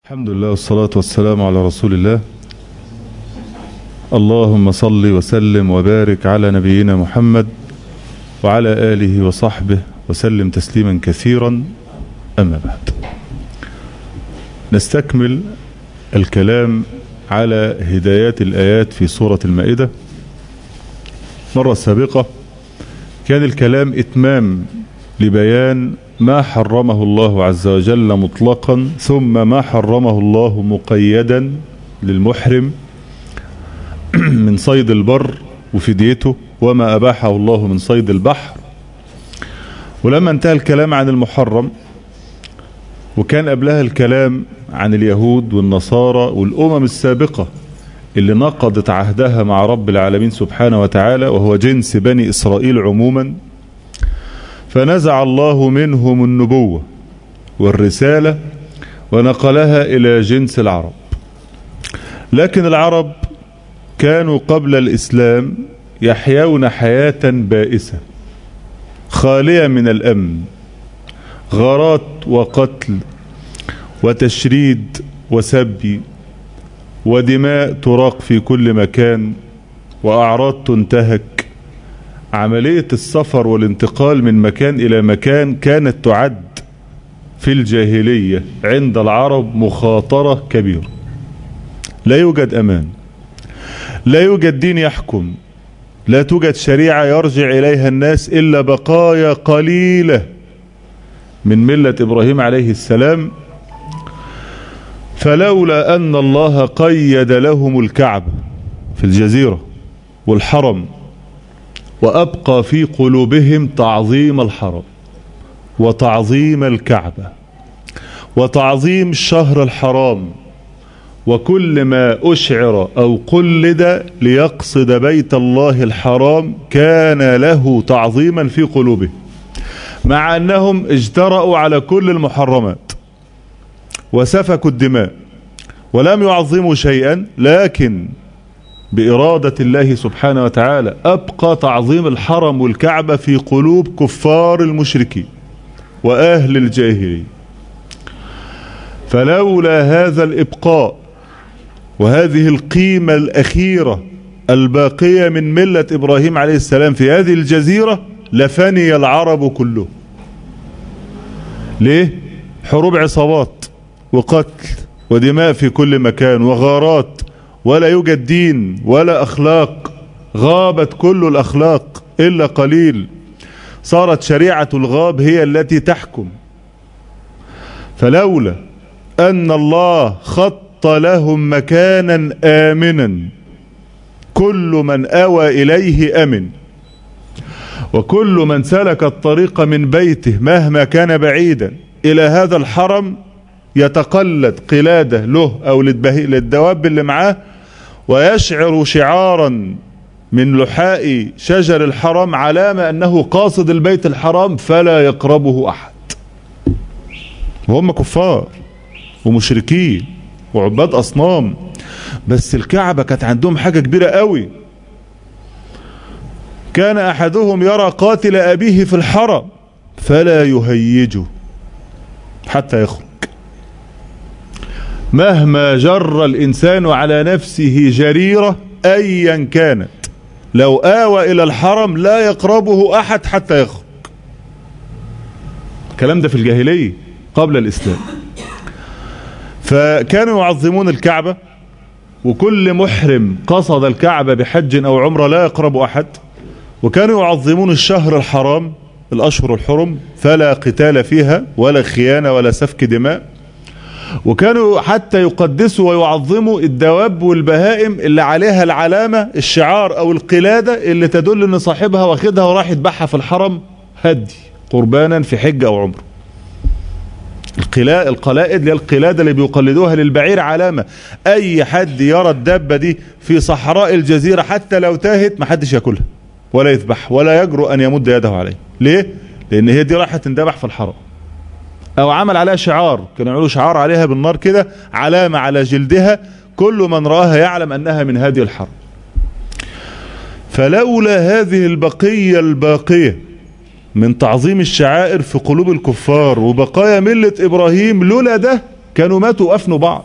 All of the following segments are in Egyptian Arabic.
الحمد لله والصلاة والسلام على رسول الله اللهم صل وسلم وبارك على نبينا محمد وعلى آله وصحبه وسلم تسليما كثيرا أما بعد نستكمل الكلام على هدايات الآيات في سورة المائدة مرة سابقة كان الكلام إتمام لبيان ما حرمه الله عز وجل مطلقا ثم ما حرمه الله مقيدا للمحرم من صيد البر وفديته وما أباحه الله من صيد البحر ولما انتهى الكلام عن المحرم وكان قبلها الكلام عن اليهود والنصارى والأمم السابقة اللي نقضت عهدها مع رب العالمين سبحانه وتعالى وهو جنس بني إسرائيل عموما فنزع الله منهم النبوة والرسالة ونقلها إلى جنس العرب لكن العرب كانوا قبل الإسلام يحيون حياة بائسة خالية من الأمن غارات وقتل وتشريد وسبي ودماء تراق في كل مكان وأعراض تنتهك عملية السفر والانتقال من مكان إلى مكان كانت تعد في الجاهلية عند العرب مخاطرة كبيرة لا يوجد أمان لا يوجد دين يحكم لا توجد شريعة يرجع إليها الناس إلا بقايا قليلة من ملة إبراهيم عليه السلام فلولا أن الله قيد لهم الكعبة في الجزيرة والحرم وأبقى في قلوبهم تعظيم الحرم وتعظيم الكعبة وتعظيم الشهر الحرام وكل ما أشعر أو قلد ليقصد بيت الله الحرام كان له تعظيما في قلوبهم مع أنهم اجترأوا على كل المحرمات وسفكوا الدماء ولم يعظموا شيئا لكن بإرادة الله سبحانه وتعالى أبقى تعظيم الحرم والكعبة في قلوب كفار المشركين وأهل الجاهلية فلولا هذا الإبقاء وهذه القيمة الأخيرة الباقية من ملة إبراهيم عليه السلام في هذه الجزيرة لفني العرب كله ليه؟ حروب عصابات وقتل ودماء في كل مكان وغارات ولا يوجد دين ولا أخلاق غابت كل الأخلاق إلا قليل صارت شريعة الغاب هي التي تحكم فلولا أن الله خط لهم مكانا آمنا كل من أوى إليه أمن وكل من سلك الطريق من بيته مهما كان بعيدا إلى هذا الحرم يتقلد قلادة له أو للدواب اللي معاه ويشعر شعارا من لحاء شجر الحرم علامة أنه قاصد البيت الحرام فلا يقربه أحد وهم كفار ومشركين وعباد أصنام بس الكعبة كانت عندهم حاجة كبيرة قوي كان أحدهم يرى قاتل أبيه في الحرم فلا يهيجه حتى يخرج مهما جر الإنسان على نفسه جريرة أيا كانت لو آوى إلى الحرم لا يقربه أحد حتى يخرج الكلام ده في الجاهلية قبل الإسلام فكانوا يعظمون الكعبة وكل محرم قصد الكعبة بحج أو عمرة لا يقرب أحد وكانوا يعظمون الشهر الحرام الأشهر الحرم فلا قتال فيها ولا خيانة ولا سفك دماء وكانوا حتى يقدسوا ويعظموا الدواب والبهائم اللي عليها العلامة الشعار او القلادة اللي تدل ان صاحبها واخدها وراح يذبحها في الحرم هدي قربانا في حج او عمره القلائد اللي القلادة اللي بيقلدوها للبعير علامة اي حد يرى الدابة دي في صحراء الجزيرة حتى لو تاهت ما حدش ياكلها ولا يذبح ولا يجرؤ ان يمد يده عليه ليه لان هي دي راحة تندبح في الحرم او عمل عليها شعار كانوا يعملوا شعار عليها بالنار كده علامة على جلدها كل من راها يعلم انها من هذه الحرب فلولا هذه البقية الباقية من تعظيم الشعائر في قلوب الكفار وبقايا ملة ابراهيم لولا ده كانوا ماتوا وأفنوا بعض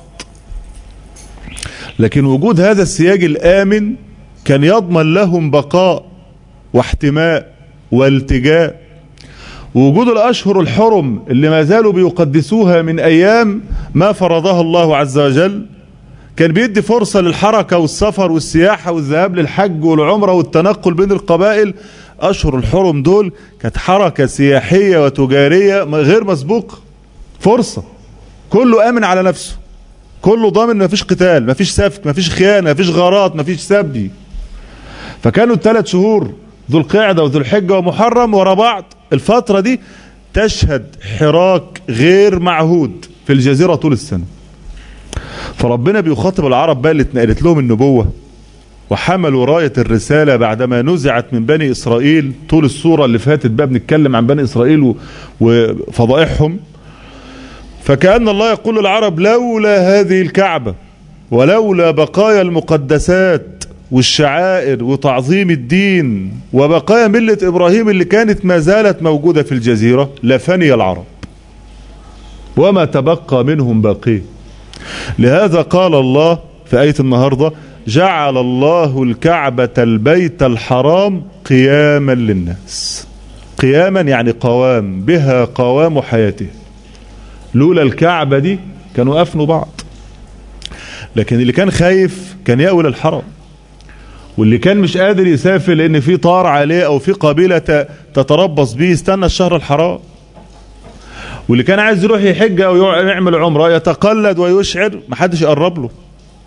لكن وجود هذا السياج الآمن كان يضمن لهم بقاء واحتماء والتجاء وجود الأشهر الحرم اللي ما زالوا بيقدسوها من أيام ما فرضها الله عز وجل كان بيدي فرصة للحركة والسفر والسياحة والذهاب للحج والعمرة والتنقل بين القبائل أشهر الحرم دول كانت حركة سياحية وتجارية غير مسبوقة فرصة كله آمن على نفسه كله ضامن مفيش قتال مفيش سفك مفيش خيانة مفيش غارات مفيش سبي فكانوا الثلاث شهور ذو القعدة وذو الحجة ومحرم ورا بعض الفترة دي تشهد حراك غير معهود في الجزيرة طول السنة فربنا بيخاطب العرب بقى اللي اتنقلت لهم النبوة وحملوا راية الرسالة بعدما نزعت من بني إسرائيل طول الصورة اللي فاتت بقى بنتكلم عن بني إسرائيل وفضائحهم فكأن الله يقول للعرب لولا هذه الكعبة ولولا بقايا المقدسات والشعائر وتعظيم الدين وبقايا ملة إبراهيم اللي كانت ما زالت موجودة في الجزيرة لفني العرب وما تبقى منهم باقي لهذا قال الله في آية النهاردة جعل الله الكعبة البيت الحرام قياما للناس قياما يعني قوام بها قوام حياته لولا الكعبة دي كانوا أفنوا بعض لكن اللي كان خايف كان يأول الحرم واللي كان مش قادر يسافر لان في طار عليه او في قبيلة تتربص بيه يستنى الشهر الحرام واللي كان عايز يروح يحج او يعمل عمره يتقلد ويشعر محدش يقرب له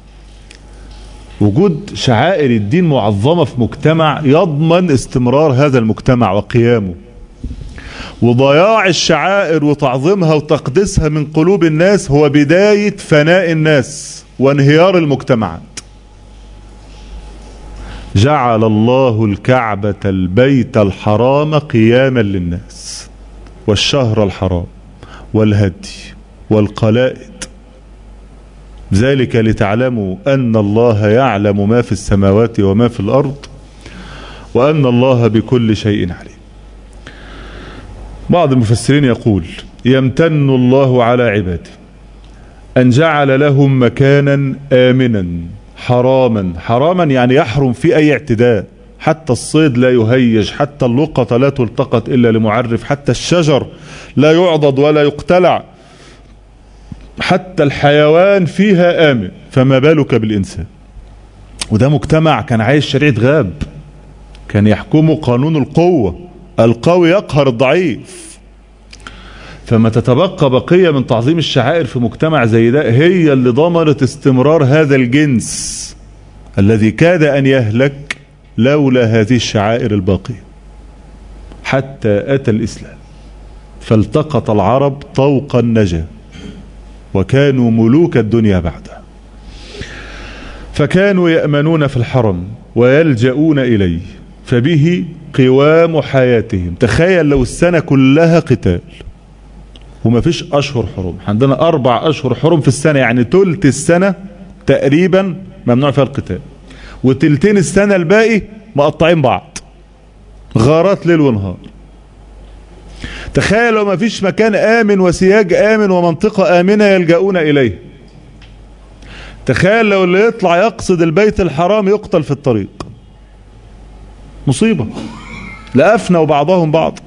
وجود شعائر الدين معظمة في مجتمع يضمن استمرار هذا المجتمع وقيامه وضياع الشعائر وتعظيمها وتقديسها من قلوب الناس هو بداية فناء الناس وانهيار المجتمعات جعل الله الكعبة البيت الحرام قياما للناس والشهر الحرام والهدي والقلائد ذلك لتعلموا أن الله يعلم ما في السماوات وما في الأرض وأن الله بكل شيء عليم بعض المفسرين يقول يمتن الله على عباده أن جعل لهم مكانا آمنا حراما حراما يعني يحرم في أي اعتداء حتى الصيد لا يهيج حتى اللقطة لا تلتقط إلا لمعرف حتى الشجر لا يعضد ولا يقتلع حتى الحيوان فيها آمن فما بالك بالإنسان وده مجتمع كان عايش شريعة غاب كان يحكمه قانون القوة القوي يقهر الضعيف فما تتبقى بقية من تعظيم الشعائر في مجتمع زي ده هي اللي ضمنت استمرار هذا الجنس الذي كاد أن يهلك لولا هذه الشعائر الباقية حتى أتى الإسلام فالتقط العرب طوق النجاة وكانوا ملوك الدنيا بعدها فكانوا يأمنون في الحرم ويلجؤون إليه فبه قوام حياتهم تخيل لو السنة كلها قتال وما فيش أشهر حرم عندنا أربع أشهر حرم في السنة يعني تلت السنة تقريبا ممنوع فيها القتال وتلتين السنة الباقي مقطعين بعض غارات ليل ونهار تخيل لو ما فيش مكان آمن وسياج آمن ومنطقة آمنة يلجؤون إليه تخيل لو اللي يطلع يقصد البيت الحرام يقتل في الطريق مصيبة لأفنوا بعضهم بعض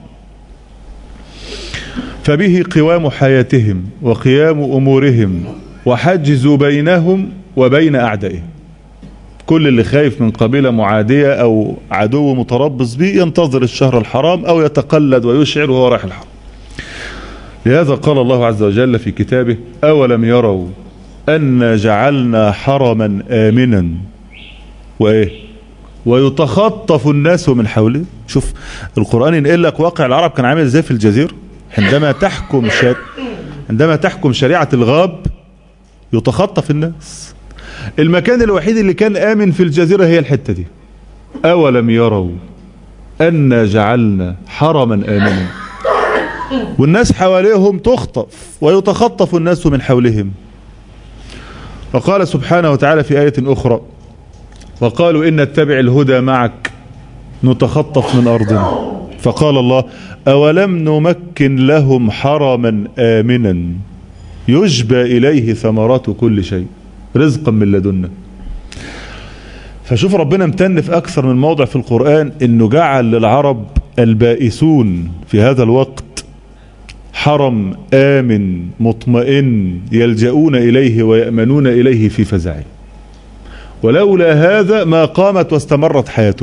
فبه قوام حياتهم وقيام أمورهم وحجزوا بينهم وبين أعدائهم كل اللي خايف من قبيلة معادية أو عدو متربص به ينتظر الشهر الحرام أو يتقلد ويشعر وهو رايح الحرم لهذا قال الله عز وجل في كتابه أولم يروا أن جعلنا حرما آمنا وإيه ويتخطف الناس من حوله شوف القرآن ينقل لك واقع العرب كان عامل ازاي في الجزيرة عندما تحكم شر... عندما تحكم شريعة الغاب يتخطف الناس المكان الوحيد اللي كان آمن في الجزيرة هي الحتة دي أولم يروا أن جعلنا حرما آمنا والناس حواليهم تخطف ويتخطف الناس من حولهم وقال سبحانه وتعالى في آية أخرى وقالوا إن نتبع الهدى معك نتخطف من أرضنا فقال الله أولم نمكن لهم حرما آمنا يجبى إليه ثمرات كل شيء رزقا من لدنا فشوف ربنا امتن في أكثر من موضع في القرآن أنه جعل للعرب البائسون في هذا الوقت حرم آمن مطمئن يلجؤون إليه ويأمنون إليه في فزعه ولولا هذا ما قامت واستمرت حياته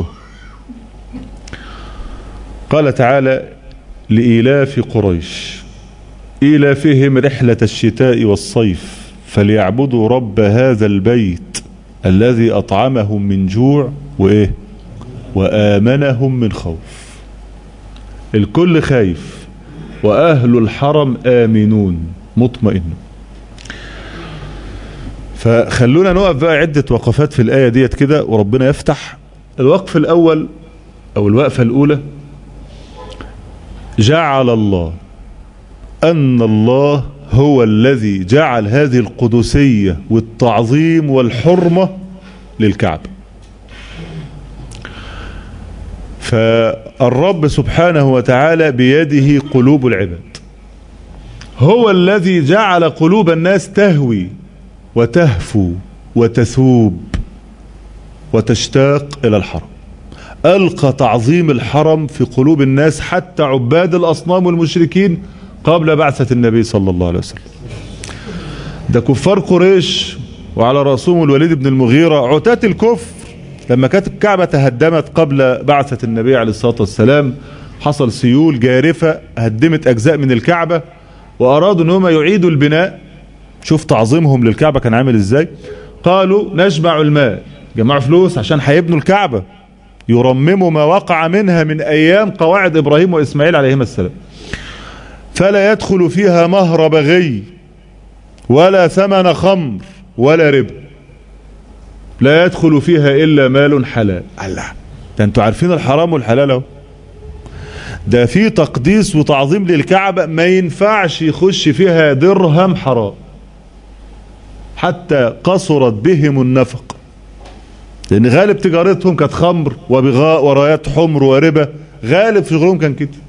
قال تعالى لإيلاف قريش إيلافهم رحلة الشتاء والصيف فليعبدوا رب هذا البيت الذي أطعمهم من جوع وإيه وآمنهم من خوف الكل خايف وأهل الحرم آمنون مطمئنون فخلونا نقف بقى عدة وقفات في الآية ديت كده وربنا يفتح الوقف الأول أو الوقفة الأولى جعل الله أن الله هو الذي جعل هذه القدسية والتعظيم والحرمة للكعبة فالرب سبحانه وتعالى بيده قلوب العباد هو الذي جعل قلوب الناس تهوي وتهفو وتثوب وتشتاق إلى الحرم ألقى تعظيم الحرم في قلوب الناس حتى عباد الأصنام والمشركين قبل بعثة النبي صلى الله عليه وسلم ده كفار قريش وعلى رأسهم الوليد بن المغيرة عتاة الكفر لما كانت الكعبة تهدمت قبل بعثة النبي عليه الصلاة والسلام حصل سيول جارفة هدمت أجزاء من الكعبة وأرادوا أن هم يعيدوا البناء شوف تعظيمهم للكعبة كان عامل إزاي قالوا نجمع الماء جمعوا فلوس عشان هيبنوا الكعبة يرمموا ما وقع منها من أيام قواعد إبراهيم وإسماعيل عليهما السلام فلا يدخل فيها مهر بغي ولا ثمن خمر ولا ربا لا يدخل فيها إلا مال حلال الله ده انتوا عارفين الحرام والحلال اهو ده في تقديس وتعظيم للكعبة ما ينفعش يخش فيها درهم حرام حتى قصرت بهم النفق لأن غالب تجارتهم كانت خمر وبغاء ورايات حمر وربا غالب في شغلهم كان كده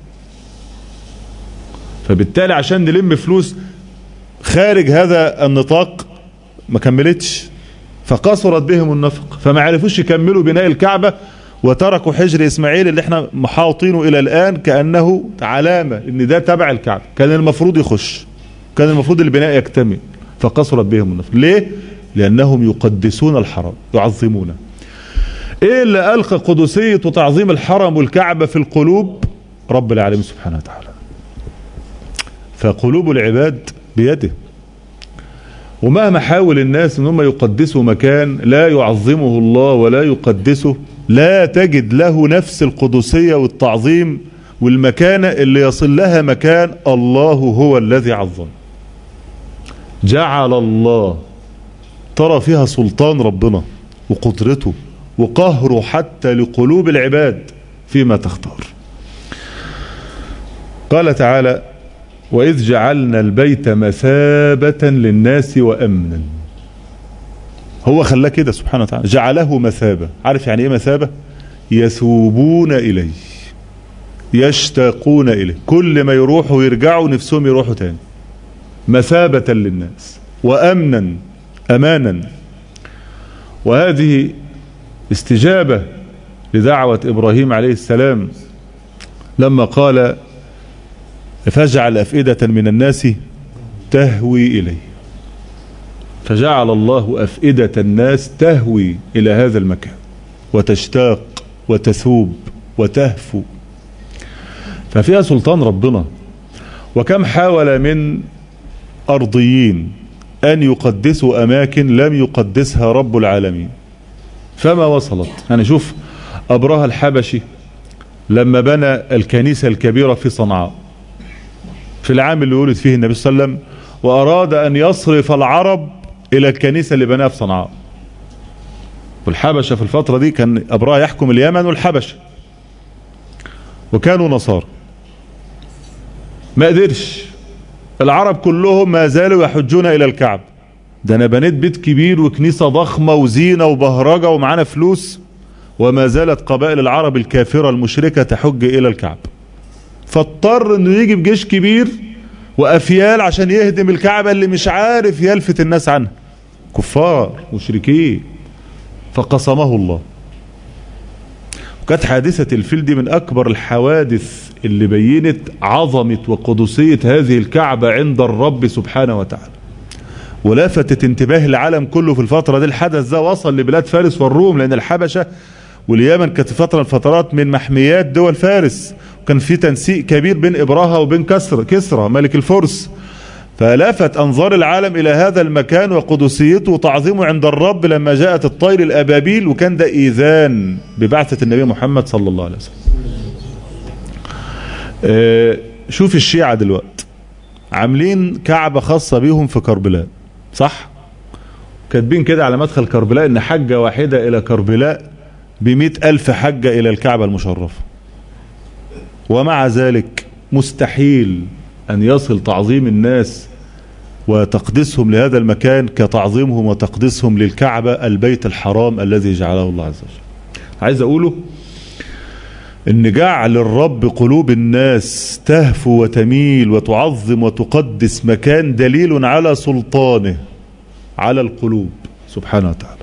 فبالتالي عشان نلم فلوس خارج هذا النطاق ما كملتش فقصرت بهم النفق فما عرفوش يكملوا بناء الكعبة وتركوا حجر إسماعيل اللي احنا محاوطينه إلى الآن كأنه علامة إن ده تبع الكعبة كان المفروض يخش كان المفروض البناء يكتمل فقصرت بهم النفق ليه؟ لأنهم يقدسون الحرم يعظمونه ايه اللي ألقى قدسية وتعظيم الحرم والكعبة في القلوب رب العالمين سبحانه وتعالى فقلوب العباد بيده ومهما حاول الناس ان هم يقدسوا مكان لا يعظمه الله ولا يقدسه لا تجد له نفس القدسية والتعظيم والمكانة اللي يصل لها مكان الله هو الذي عظم جعل الله ترى فيها سلطان ربنا وقدرته وقهره حتى لقلوب العباد فيما تختار قال تعالى وإذ جعلنا البيت مثابة للناس وأمنا هو خلاه كده سبحانه وتعالى جعله مثابة عارف يعني ايه مثابة يثوبون إليه يشتاقون إليه كل ما يروحوا ويرجعوا نفسهم يروحوا تاني مثابة للناس وأمنا أمانا وهذه استجابة لدعوة إبراهيم عليه السلام لما قال فاجعل أفئدة من الناس تهوي إليه فجعل الله أفئدة الناس تهوي إلى هذا المكان وتشتاق وتثوب وتهفو ففيها سلطان ربنا وكم حاول من أرضيين أن يقدسوا أماكن لم يقدسها رب العالمين فما وصلت يعني شوف أبراه الحبشي لما بنى الكنيسة الكبيرة في صنعاء في العام اللي ولد فيه النبي صلى الله عليه وسلم وأراد أن يصرف العرب إلى الكنيسة اللي بناها في صنعاء والحبشة في الفترة دي كان أبراه يحكم اليمن والحبشة وكانوا نصارى ما قدرش العرب كلهم ما زالوا يحجون إلى الكعب ده أنا بنيت بيت كبير وكنيسة ضخمة وزينة وبهرجة ومعانا فلوس وما زالت قبائل العرب الكافرة المشركة تحج إلى الكعب فاضطر انه يجي بجيش كبير وأفيال عشان يهدم الكعبة اللي مش عارف يلفت الناس عنها كفار مشركين فقصمه الله وكانت حادثة الفيل دي من أكبر الحوادث اللي بينت عظمة وقدسية هذه الكعبة عند الرب سبحانه وتعالى ولفتت انتباه العالم كله في الفترة دي الحدث ده وصل لبلاد فارس والروم لأن الحبشة واليمن كانت فترة من الفترات من محميات دول فارس وكان في تنسيق كبير بين إبراهة وبين كسر كسرى ملك الفرس فلفت أنظار العالم إلى هذا المكان وقدسيته وتعظيمه عند الرب لما جاءت الطير الأبابيل وكان ده إيذان ببعثة النبي محمد صلى الله عليه وسلم آه شوف الشيعة دلوقتي عاملين كعبة خاصة بيهم في كربلاء صح كاتبين كده على مدخل كربلاء ان حجة واحدة الى كربلاء بمئة الف حجة الى الكعبة المشرفة ومع ذلك مستحيل ان يصل تعظيم الناس وتقديسهم لهذا المكان كتعظيمهم وتقديسهم للكعبة البيت الحرام الذي جعله الله عز وجل عايز اقوله ان جعل الرب قلوب الناس تهفو وتميل وتعظم وتقدس مكان دليل على سلطانه على القلوب سبحانه وتعالى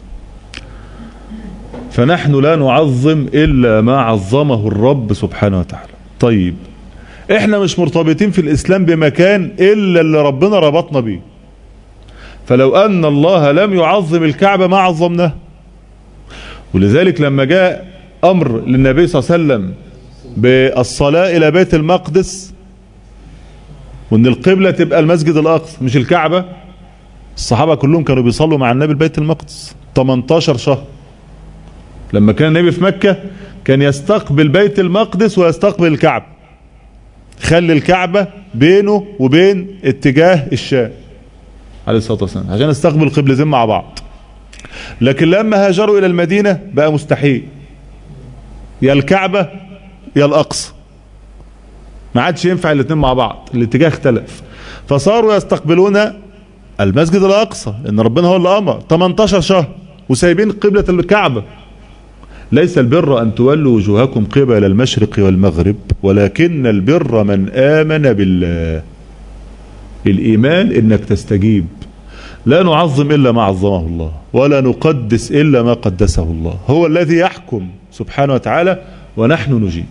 فنحن لا نعظم الا ما عظمه الرب سبحانه وتعالى طيب احنا مش مرتبطين في الاسلام بمكان الا اللي ربنا ربطنا بيه فلو ان الله لم يعظم الكعبة ما عظمناه ولذلك لما جاء امر للنبي صلى الله عليه وسلم بالصلاة الى بيت المقدس وان القبلة تبقى المسجد الاقصى مش الكعبة الصحابة كلهم كانوا بيصلوا مع النبي البيت المقدس 18 شهر لما كان النبي في مكة كان يستقبل بيت المقدس ويستقبل الكعبة خلي الكعبة بينه وبين اتجاه الشام عليه الصلاة والسلام عشان يستقبل قبلتين مع بعض لكن لما هاجروا الى المدينة بقى مستحيل يا الكعبة يا الاقصى ما عادش ينفع الاثنين مع بعض الاتجاه اختلف فصاروا يستقبلون المسجد الاقصى ان ربنا هو اللي امر 18 شهر وسايبين قبلة الكعبة ليس البر ان تولوا وجوهكم قبل المشرق والمغرب ولكن البر من امن بالله الايمان انك تستجيب لا نعظم الا ما عظمه الله ولا نقدس الا ما قدسه الله هو الذي يحكم سبحانه وتعالى ونحن نجيب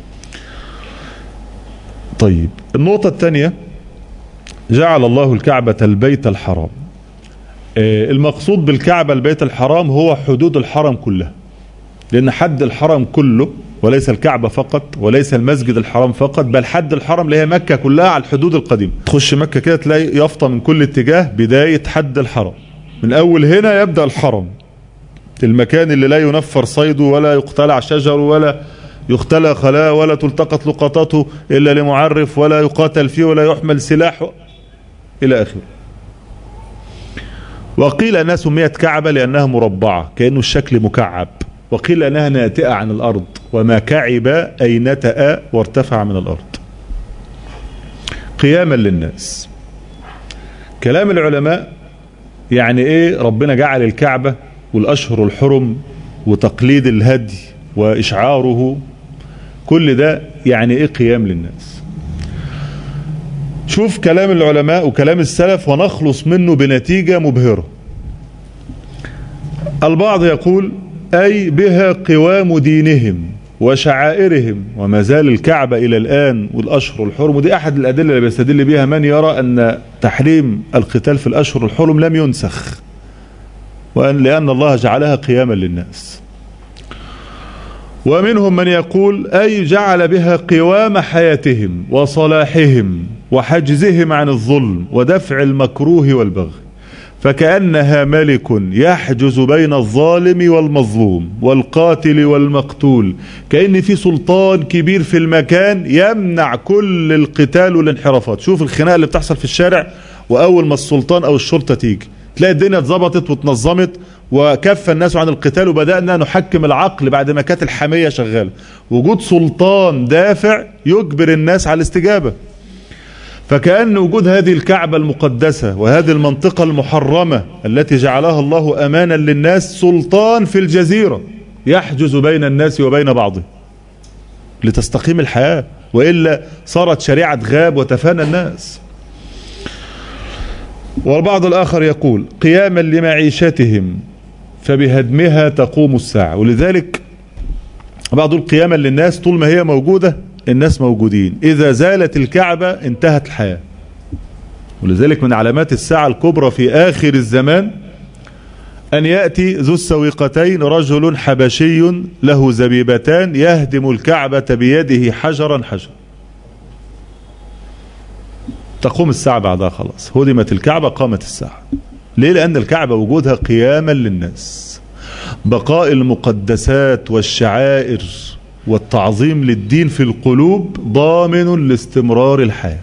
طيب النقطة الثانية جعل الله الكعبة البيت الحرام المقصود بالكعبة البيت الحرام هو حدود الحرم كلها لأن حد الحرم كله وليس الكعبة فقط وليس المسجد الحرام فقط بل حد الحرم اللي هي مكة كلها على الحدود القديمة تخش مكة كده تلاقي يافطة من كل اتجاه بداية حد الحرم من أول هنا يبدأ الحرم المكان اللي لا ينفر صيده ولا يقتلع شجره ولا يختلى خلاه ولا تلتقط لقطاته إلا لمعرف ولا يقاتل فيه ولا يحمل سلاح إلى آخره وقيل أنها سميت كعبة لأنها مربعة كأنه الشكل مكعب وقيل أنها ناتئة عن الأرض وما كعب أي نتأ وارتفع من الأرض قياما للناس كلام العلماء يعني ايه ربنا جعل الكعبة والأشهر الحرم وتقليد الهدي وإشعاره كل ده يعني ايه قيام للناس شوف كلام العلماء وكلام السلف ونخلص منه بنتيجة مبهرة البعض يقول أي بها قوام دينهم وشعائرهم وما زال الكعبة إلى الآن والأشهر الحرم ودي أحد الأدلة اللي بيستدل بها من يرى أن تحريم القتال في الأشهر الحرم لم ينسخ وأن لأن الله جعلها قياما للناس ومنهم من يقول أي جعل بها قوام حياتهم وصلاحهم وحجزهم عن الظلم ودفع المكروه والبغي فكأنها ملك يحجز بين الظالم والمظلوم والقاتل والمقتول كأن في سلطان كبير في المكان يمنع كل القتال والانحرافات شوف الخناقة اللي بتحصل في الشارع وأول ما السلطان أو الشرطة تيجي تلاقي الدنيا اتظبطت واتنظمت وكف الناس عن القتال وبدأنا نحكم العقل بعد ما كانت الحمية شغالة وجود سلطان دافع يجبر الناس على الاستجابة فكأن وجود هذه الكعبة المقدسة وهذه المنطقة المحرمة التي جعلها الله أمانا للناس سلطان في الجزيرة يحجز بين الناس وبين بعضه لتستقيم الحياة وإلا صارت شريعة غاب وتفانى الناس والبعض الآخر يقول قياما لمعيشتهم فبهدمها تقوم الساعة ولذلك بعض القياما للناس طول ما هي موجودة الناس موجودين إذا زالت الكعبة انتهت الحياة ولذلك من علامات الساعة الكبرى في آخر الزمان أن يأتي ذو السويقتين رجل حبشي له زبيبتان يهدم الكعبة بيده حجرا حجرا تقوم الساعة بعدها خلاص هدمت الكعبة قامت الساعة ليه لأن الكعبة وجودها قياما للناس بقاء المقدسات والشعائر والتعظيم للدين في القلوب ضامن لاستمرار الحياة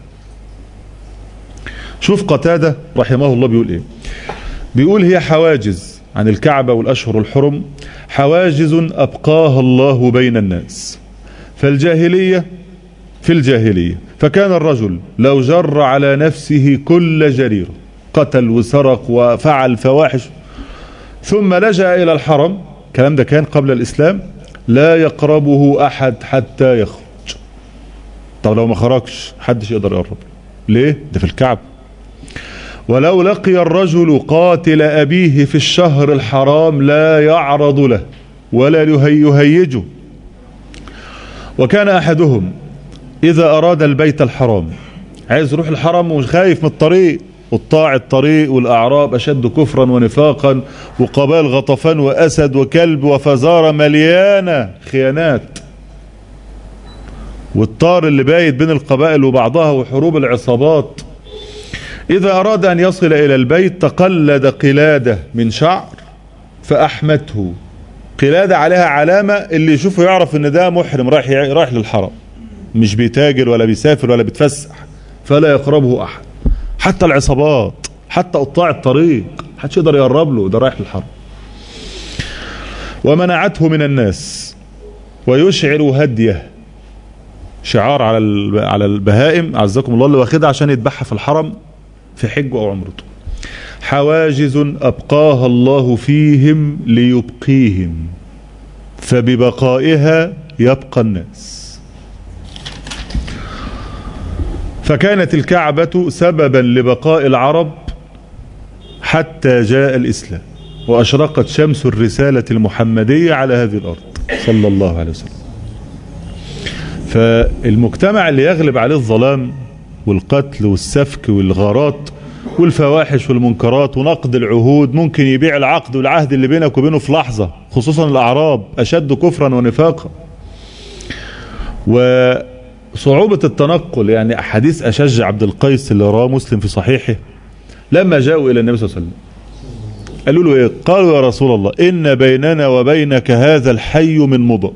شوف قتادة رحمه الله بيقول ايه بيقول هي حواجز عن الكعبة والأشهر الحرم حواجز أبقاها الله بين الناس فالجاهلية في الجاهلية فكان الرجل لو جر على نفسه كل جريرة قتل وسرق وفعل فواحش ثم لجأ إلى الحرم الكلام ده كان قبل الإسلام لا يقربه أحد حتى يخرج طب لو ما خرجش حدش يقدر يقرب ليه ده في الكعب ولو لقي الرجل قاتل أبيه في الشهر الحرام لا يعرض له ولا يهيجه وكان أحدهم إذا أراد البيت الحرام عايز يروح الحرم ومش خايف من الطريق قطاع الطريق والأعراب أشد كفرا ونفاقا وقبائل غطفان وأسد وكلب وفزارة مليانة خيانات والطار اللي بايت بين القبائل وبعضها وحروب العصابات إذا أراد أن يصل إلى البيت تقلد قلادة من شعر فأحمته قلادة عليها علامة اللي يشوفه يعرف ان ده محرم رايح رايح للحرم مش بيتاجر ولا بيسافر ولا بيتفسح فلا يقربه أحد حتى العصابات حتى قطاع الطريق محدش يقدر يقرب له ده رايح للحرم ومنعته من الناس ويشعر هديه شعار على على البهائم عزكم الله اللي واخدها عشان يذبحها في الحرم في حج او عمرته حواجز ابقاها الله فيهم ليبقيهم فببقائها يبقى الناس فكانت الكعبة سببا لبقاء العرب حتى جاء الإسلام وأشرقت شمس الرسالة المحمدية على هذه الأرض صلى الله عليه وسلم فالمجتمع اللي يغلب عليه الظلام والقتل والسفك والغارات والفواحش والمنكرات ونقد العهود ممكن يبيع العقد والعهد اللي بينك وبينه في لحظة خصوصا الأعراب أشد كفرا ونفاقا وصعوبة التنقل يعني أحاديث أشج عبد القيس اللي رواه مسلم في صحيحه لما جاءوا إلى النبي صلى الله عليه وسلم قالوا له إيه قالوا يا رسول الله إن بيننا وبينك هذا الحي من مضر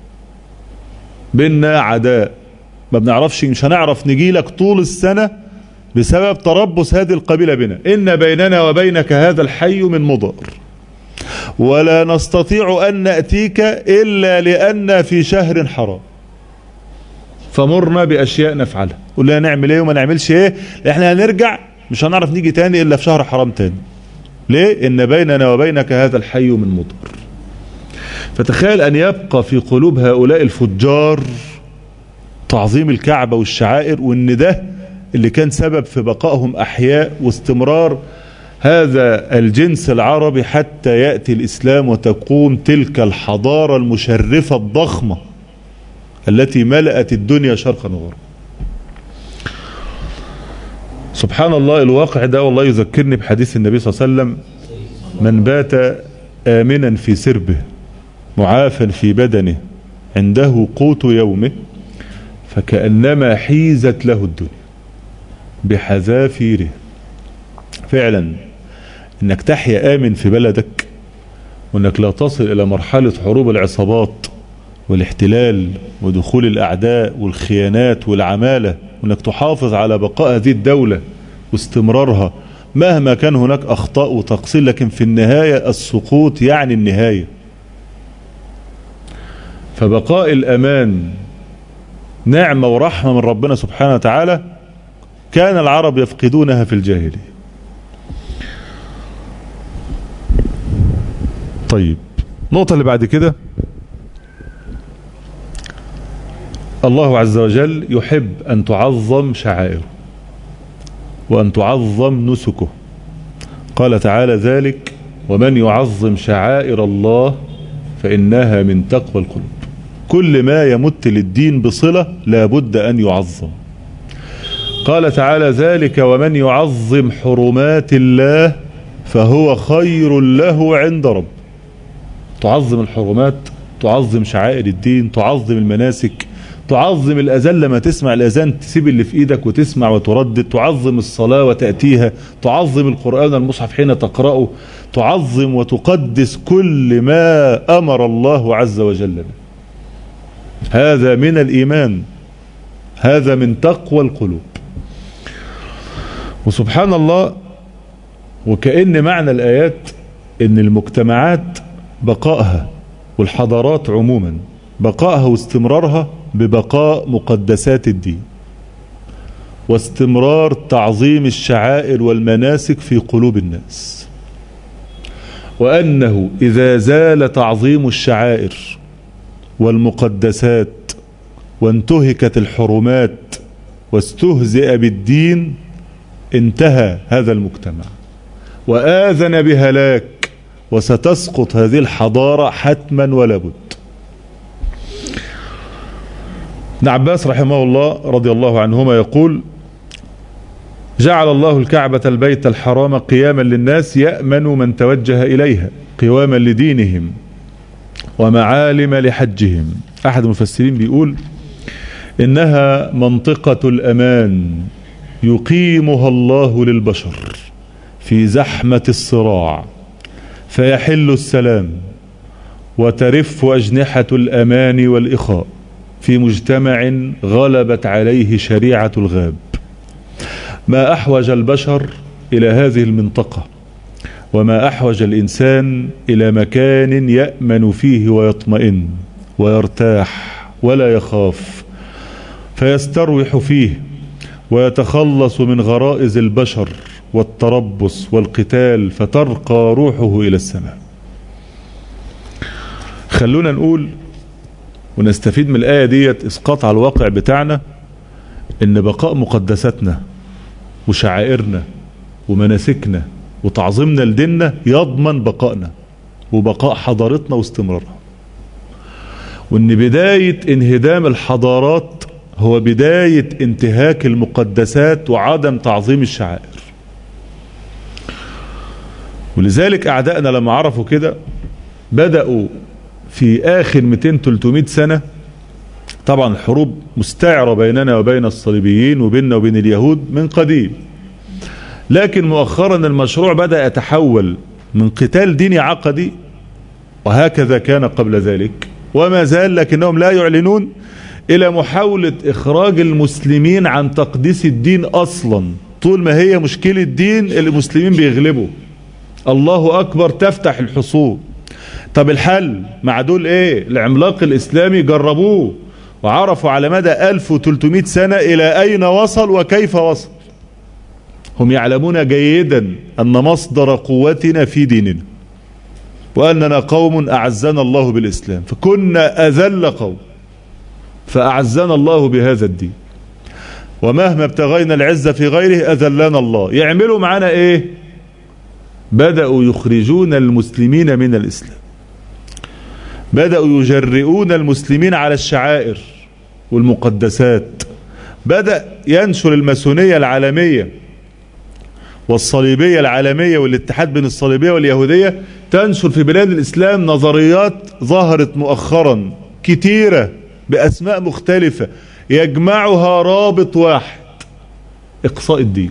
بيننا عداء ما بنعرفش مش هنعرف نجي لك طول السنة بسبب تربص هذه القبيلة بنا إن بيننا وبينك هذا الحي من مضر ولا نستطيع أن نأتيك إلا لأن في شهر حرام فمرنا بأشياء نفعلها قول لنا نعمل ايه وما نعملش ايه احنا هنرجع مش هنعرف نيجي تاني إلا في شهر حرام تاني ليه إن بيننا وبينك هذا الحي من مضر فتخيل أن يبقى في قلوب هؤلاء الفجار تعظيم الكعبة والشعائر وان ده اللي كان سبب في بقائهم أحياء واستمرار هذا الجنس العربي حتى يأتي الإسلام وتقوم تلك الحضارة المشرفة الضخمة التي ملأت الدنيا شرقا وغربا سبحان الله الواقع ده والله يذكرني بحديث النبي صلى الله عليه وسلم من بات آمنا في سربه معافا في بدنه عنده قوت يومه فكأنما حيزت له الدنيا بحذافيره فعلا انك تحيا آمن في بلدك وانك لا تصل الى مرحلة حروب العصابات والاحتلال ودخول الاعداء والخيانات والعمالة وانك تحافظ على بقاء هذه الدولة واستمرارها مهما كان هناك اخطاء وتقصير لكن في النهاية السقوط يعني النهاية فبقاء الامان نعمة ورحمة من ربنا سبحانه وتعالى كان العرب يفقدونها في الجاهلية طيب النقطة اللي بعد كده الله عز وجل يحب أن تعظم شعائره وأن تعظم نسكه قال تعالى ذلك ومن يعظم شعائر الله فإنها من تقوى القلوب كل ما يمت للدين بصلة لابد أن يعظم قال تعالى ذلك ومن يعظم حرمات الله فهو خير له عند رب تعظم الحرمات تعظم شعائر الدين تعظم المناسك تعظم الأذان لما تسمع الأذان تسيب اللي في إيدك وتسمع وتردد تعظم الصلاة وتأتيها تعظم القرآن المصحف حين تقرأه تعظم وتقدس كل ما أمر الله عز وجل به هذا من الإيمان هذا من تقوى القلوب وسبحان الله وكأن معنى الآيات ان المجتمعات بقائها والحضارات عموما بقائها واستمرارها ببقاء مقدسات الدين واستمرار تعظيم الشعائر والمناسك في قلوب الناس وأنه إذا زال تعظيم الشعائر والمقدسات وانتهكت الحرمات واستهزئ بالدين انتهى هذا المجتمع وآذن بهلاك وستسقط هذه الحضارة حتما ولا بد ابن عباس رحمه الله رضي الله عنهما يقول جعل الله الكعبة البيت الحرام قياما للناس يأمن من توجه إليها قواما لدينهم ومعالم لحجهم أحد المفسرين بيقول إنها منطقة الأمان يقيمها الله للبشر في زحمة الصراع فيحل السلام وترف أجنحة الأمان والإخاء في مجتمع غلبت عليه شريعة الغاب ما أحوج البشر إلى هذه المنطقة وما أحوج الإنسان إلى مكان يأمن فيه ويطمئن ويرتاح ولا يخاف فيستروح فيه ويتخلص من غرائز البشر والتربص والقتال فترقى روحه إلى السماء خلونا نقول ونستفيد من الآية ديت إسقاط على الواقع بتاعنا إن بقاء مقدساتنا وشعائرنا ومناسكنا وتعظيمنا لديننا يضمن بقائنا وبقاء حضارتنا واستمرارها وإن بداية انهدام الحضارات هو بداية انتهاك المقدسات وعدم تعظيم الشعائر ولذلك أعدائنا لما عرفوا كده بدأوا في آخر 200-300 سنة طبعا الحروب مستعرة بيننا وبين الصليبيين وبيننا وبين اليهود من قديم لكن مؤخرا المشروع بدأ يتحول من قتال ديني عقدي وهكذا كان قبل ذلك وما زال لكنهم لا يعلنون إلى محاولة إخراج المسلمين عن تقديس الدين أصلا طول ما هي مشكلة دين المسلمين بيغلبوا الله أكبر تفتح الحصول طب الحل مع دول ايه العملاق الاسلامي جربوه وعرفوا على مدى 1300 سنة الى اين وصل وكيف وصل هم يعلمون جيدا ان مصدر قوتنا في ديننا واننا قوم اعزنا الله بالاسلام فكنا اذل قوم فاعزنا الله بهذا الدين ومهما ابتغينا العزة في غيره اذلنا الله يعملوا معنا ايه بدأوا يخرجون المسلمين من الاسلام بدأوا يجرئون المسلمين على الشعائر والمقدسات بدأ ينشر الماسونية العالمية والصليبية العالمية والاتحاد بين الصليبية واليهودية تنشر في بلاد الإسلام نظريات ظهرت مؤخرا كتيرة بأسماء مختلفة يجمعها رابط واحد إقصاء الدين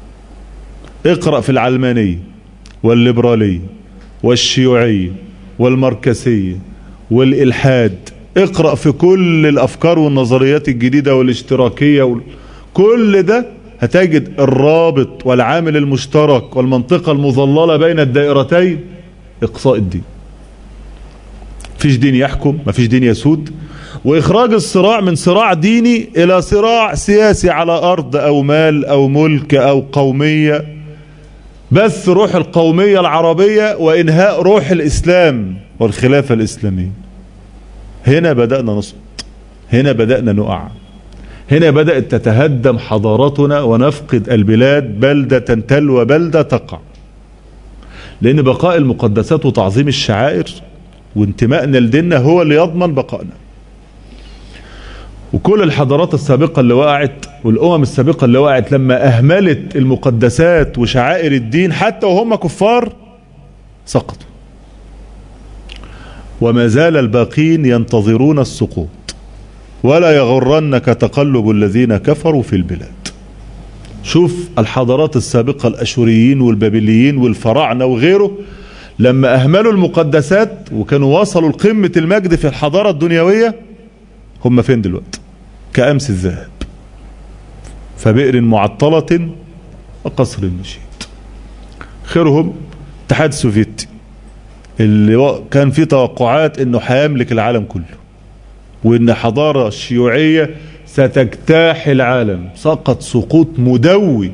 اقرأ في العلمانية والليبرالية والشيوعية والمركزية والإلحاد اقرأ في كل الأفكار والنظريات الجديدة والاشتراكية وال... كل ده هتجد الرابط والعامل المشترك والمنطقة المظللة بين الدائرتين إقصاء الدين فيش دين يحكم ما فيش دين يسود وإخراج الصراع من صراع ديني إلى صراع سياسي على أرض أو مال أو ملك أو قومية بث روح القومية العربية وإنهاء روح الإسلام والخلافة الإسلامية هنا بدأنا نسقط هنا بدأنا نقع هنا بدأت تتهدم حضارتنا ونفقد البلاد بلدة تلو بلدة تقع لأن بقاء المقدسات وتعظيم الشعائر وانتمائنا لديننا هو اللي يضمن بقائنا وكل الحضارات السابقة اللي وقعت والأمم السابقة اللي وقعت لما أهملت المقدسات وشعائر الدين حتى وهم كفار سقطوا وما زال الباقين ينتظرون السقوط ولا يغرنك تقلب الذين كفروا في البلاد شوف الحضارات السابقة الأشوريين والبابليين والفراعنة وغيره لما أهملوا المقدسات وكانوا وصلوا لقمة المجد في الحضارة الدنيوية هم فين دلوقتي كأمس الذهب فبئر معطلة وقصر مشيد خيرهم الاتحاد السوفيتي اللي كان في توقعات انه هيملك العالم كله وان حضارة الشيوعية ستجتاح العالم سقط سقوط مدوي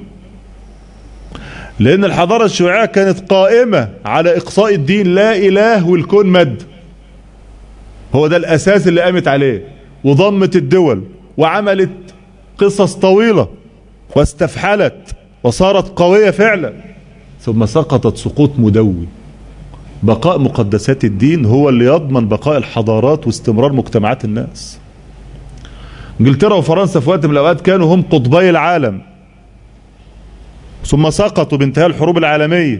لان الحضارة الشيوعية كانت قائمة على اقصاء الدين لا اله والكون مد هو ده الاساس اللي قامت عليه وضمت الدول وعملت قصص طويلة واستفحلت وصارت قوية فعلا ثم سقطت سقوط مدوي بقاء مقدسات الدين هو اللي يضمن بقاء الحضارات واستمرار مجتمعات الناس انجلترا وفرنسا في وقت من الاوقات كانوا هم قطبي العالم ثم سقطوا بانتهاء الحروب العالمية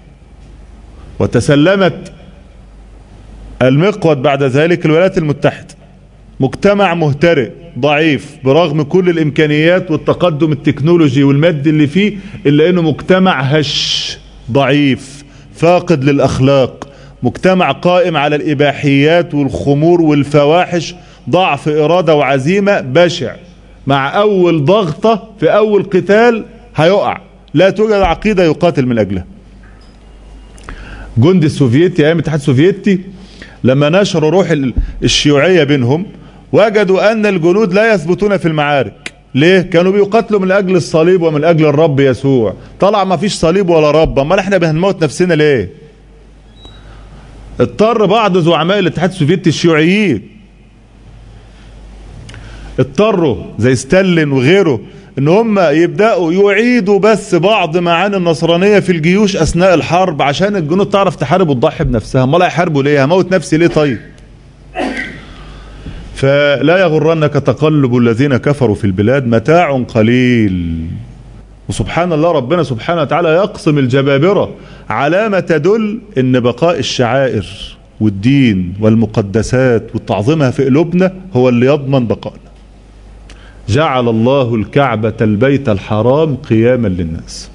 وتسلمت المقود بعد ذلك الولايات المتحدة مجتمع مهترئ ضعيف برغم كل الامكانيات والتقدم التكنولوجي والمادي اللي فيه الا انه مجتمع هش ضعيف فاقد للاخلاق مجتمع قائم على الاباحيات والخمور والفواحش ضعف اراده وعزيمه بشع مع اول ضغطه في اول قتال هيقع لا توجد عقيده يقاتل من اجلها جندي السوفيتي ايام الاتحاد السوفيتي لما نشروا روح الشيوعيه بينهم وجدوا ان الجنود لا يثبتون في المعارك ليه كانوا بيقاتلوا من اجل الصليب ومن اجل الرب يسوع طلع ما فيش صليب ولا رب امال احنا بنموت نفسنا ليه اضطر بعض زعماء الاتحاد السوفيتي الشيوعيين اضطروا زي ستالين وغيره ان هم يبداوا يعيدوا بس بعض معاني النصرانيه في الجيوش اثناء الحرب عشان الجنود تعرف تحارب وتضحي بنفسها امال هيحاربوا ليه هموت نفسي ليه طيب فلا يغرنك تقلب الذين كفروا في البلاد متاع قليل وسبحان الله ربنا سبحانه وتعالى يقسم الجبابرة علامة تدل ان بقاء الشعائر والدين والمقدسات وتعظيمها في قلوبنا هو اللي يضمن بقائنا جعل الله الكعبة البيت الحرام قياما للناس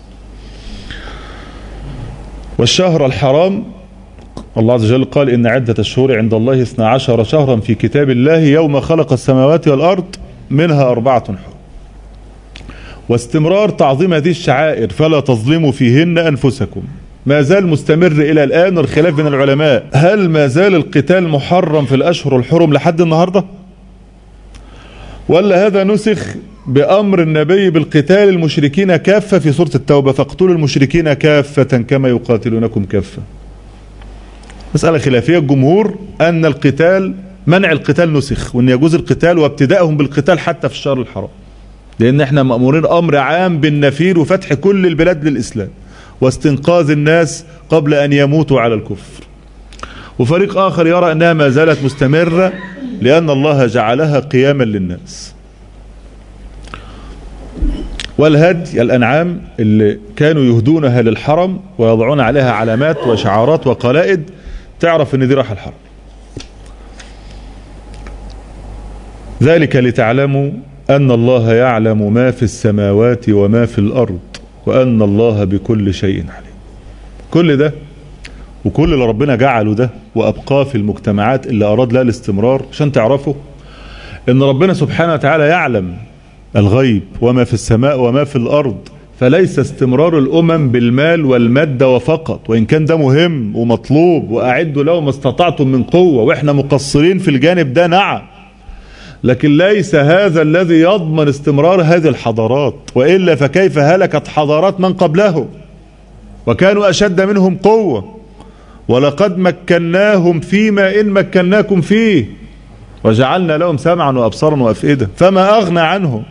والشهر الحرام الله عز وجل قال إن عدة الشهور عند الله 12 شهرا في كتاب الله يوم خلق السماوات والأرض منها أربعة حرم واستمرار تعظيم هذه الشعائر فلا تظلموا فيهن أنفسكم ما زال مستمر إلى الآن الخلاف بين العلماء هل ما زال القتال محرم في الأشهر الحرم لحد النهاردة ولا هذا نسخ بأمر النبي بالقتال المشركين كافة في سورة التوبة فاقتلوا المشركين كافة كما يقاتلونكم كافة مسألة خلافية الجمهور أن القتال منع القتال نسخ وأن يجوز القتال وابتدائهم بالقتال حتى في الشهر الحرام لأن احنا مأمورين أمر عام بالنفير وفتح كل البلاد للإسلام واستنقاذ الناس قبل أن يموتوا على الكفر وفريق آخر يرى أنها ما زالت مستمرة لأن الله جعلها قياما للناس والهدي الأنعام اللي كانوا يهدونها للحرم ويضعون عليها علامات وشعارات وقلائد تعرف ان دي راح الحرم ذلك لتعلموا أن الله يعلم ما في السماوات وما في الأرض وأن الله بكل شيء عليم كل ده وكل اللي ربنا جعله ده وأبقاه في المجتمعات اللي أراد لها الاستمرار عشان تعرفوا أن ربنا سبحانه وتعالى يعلم الغيب وما في السماء وما في الأرض فليس استمرار الأمم بالمال والمادة وفقط وإن كان ده مهم ومطلوب وأعدوا له ما استطعتم من قوة وإحنا مقصرين في الجانب ده نعم لكن ليس هذا الذي يضمن استمرار هذه الحضارات وإلا فكيف هلكت حضارات من قبله وكانوا أشد منهم قوة ولقد مكناهم فيما إن مكناكم فيه وجعلنا لهم سمعا وأبصارا وأفئدة فما أغنى عنهم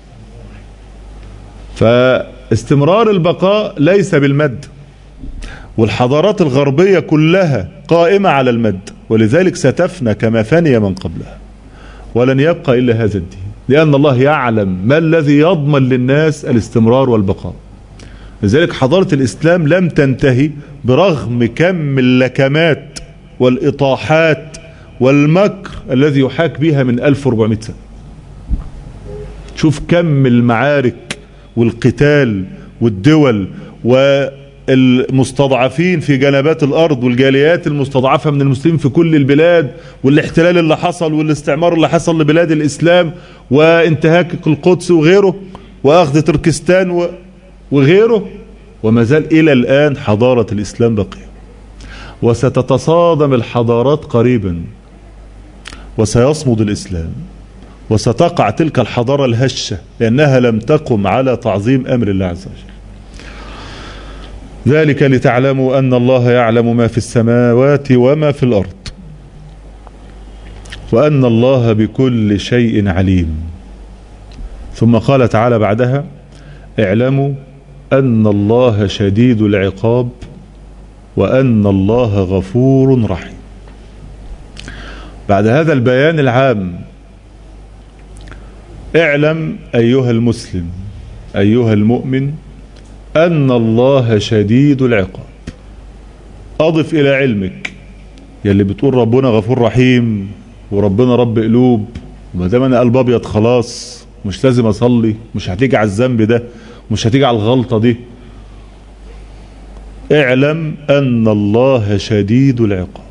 فاستمرار البقاء ليس بالمد والحضارات الغربية كلها قائمة على المد ولذلك ستفنى كما فني من قبلها ولن يبقى إلا هذا الدين لأن الله يعلم ما الذي يضمن للناس الاستمرار والبقاء لذلك حضارة الإسلام لم تنتهي برغم كم اللكمات والإطاحات والمكر الذي يحاك بها من 1400 سنة شوف كم المعارك والقتال والدول والمستضعفين في جنبات الأرض والجاليات المستضعفة من المسلمين في كل البلاد والاحتلال اللي حصل والاستعمار اللي حصل لبلاد الإسلام وانتهاك القدس وغيره وأخذ تركستان وغيره وما زال إلى الآن حضارة الإسلام بقية وستتصادم الحضارات قريبا وسيصمد الإسلام وستقع تلك الحضارة الهشة لأنها لم تقم على تعظيم أمر الله عز وجل ذلك لتعلموا أن الله يعلم ما في السماوات وما في الأرض وأن الله بكل شيء عليم ثم قال تعالى بعدها اعلموا أن الله شديد العقاب وأن الله غفور رحيم بعد هذا البيان العام اعلم أيها المسلم أيها المؤمن أن الله شديد العقاب أضف إلى علمك يلي بتقول ربنا غفور رحيم وربنا رب قلوب وما دام انا قلب ابيض خلاص مش لازم اصلي مش هتيجي على الذنب ده مش هتيجي على الغلطه دي اعلم ان الله شديد العقاب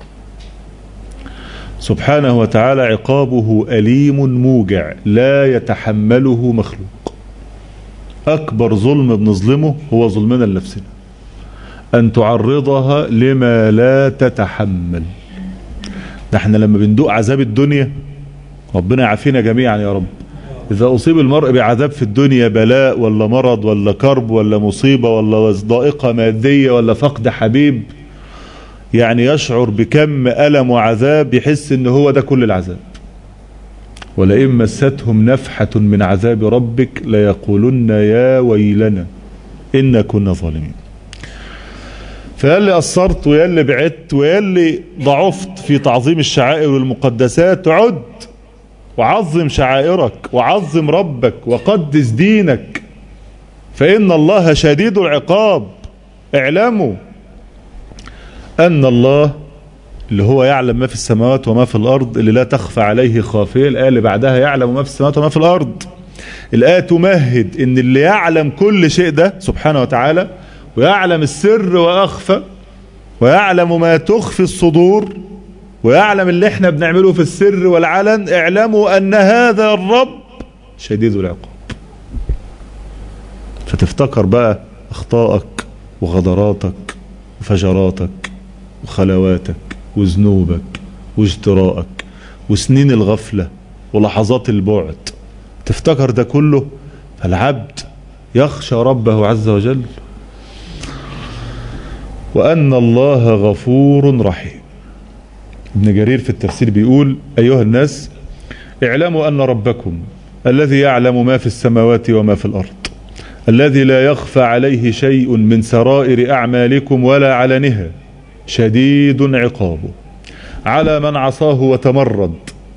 سبحانه وتعالى عقابه أليم موجع لا يتحمله مخلوق أكبر ظلم بنظلمه هو ظلمنا لنفسنا أن تعرضها لما لا تتحمل ده احنا لما بندوق عذاب الدنيا ربنا يعافينا جميعا يا رب إذا أصيب المرء بعذاب في الدنيا بلاء ولا مرض ولا كرب ولا مصيبة ولا ضائقة مادية ولا فقد حبيب يعني يشعر بكم ألم وعذاب يحس ان هو ده كل العذاب ولئن مستهم نفحة من عذاب ربك ليقولن يا ويلنا إن كنا ظالمين فيا اللي قصرت ويا اللي بعدت ويا اللي ضعفت في تعظيم الشعائر والمقدسات عد وعظم شعائرك وعظم ربك وقدس دينك فإن الله شديد العقاب اعلموا أن الله اللي هو يعلم ما في السماوات وما في الأرض اللي لا تخفى عليه خافية الآية اللي بعدها يعلم ما في السماوات وما في الأرض الآية تمهد إن اللي يعلم كل شيء ده سبحانه وتعالى ويعلم السر وأخفى ويعلم ما تخفي الصدور ويعلم اللي احنا بنعمله في السر والعلن اعلموا أن هذا الرب شديد العقاب فتفتكر بقى أخطائك وغدراتك وفجراتك وخلواتك وذنوبك واجتراءك وسنين الغفلة ولحظات البعد تفتكر ده كله فالعبد يخشى ربه عز وجل وأن الله غفور رحيم ابن جرير في التفسير بيقول أيها الناس اعلموا أن ربكم الذي يعلم ما في السماوات وما في الأرض الذي لا يخفى عليه شيء من سرائر أعمالكم ولا علنها شديد عقابه على من عصاه وتمرد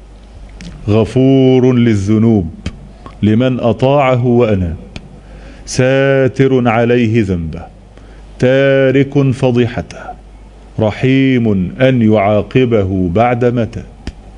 غفور للذنوب لمن أطاعه وأناب ساتر عليه ذنبه تارك فضيحته رحيم أن يعاقبه بعدما تاب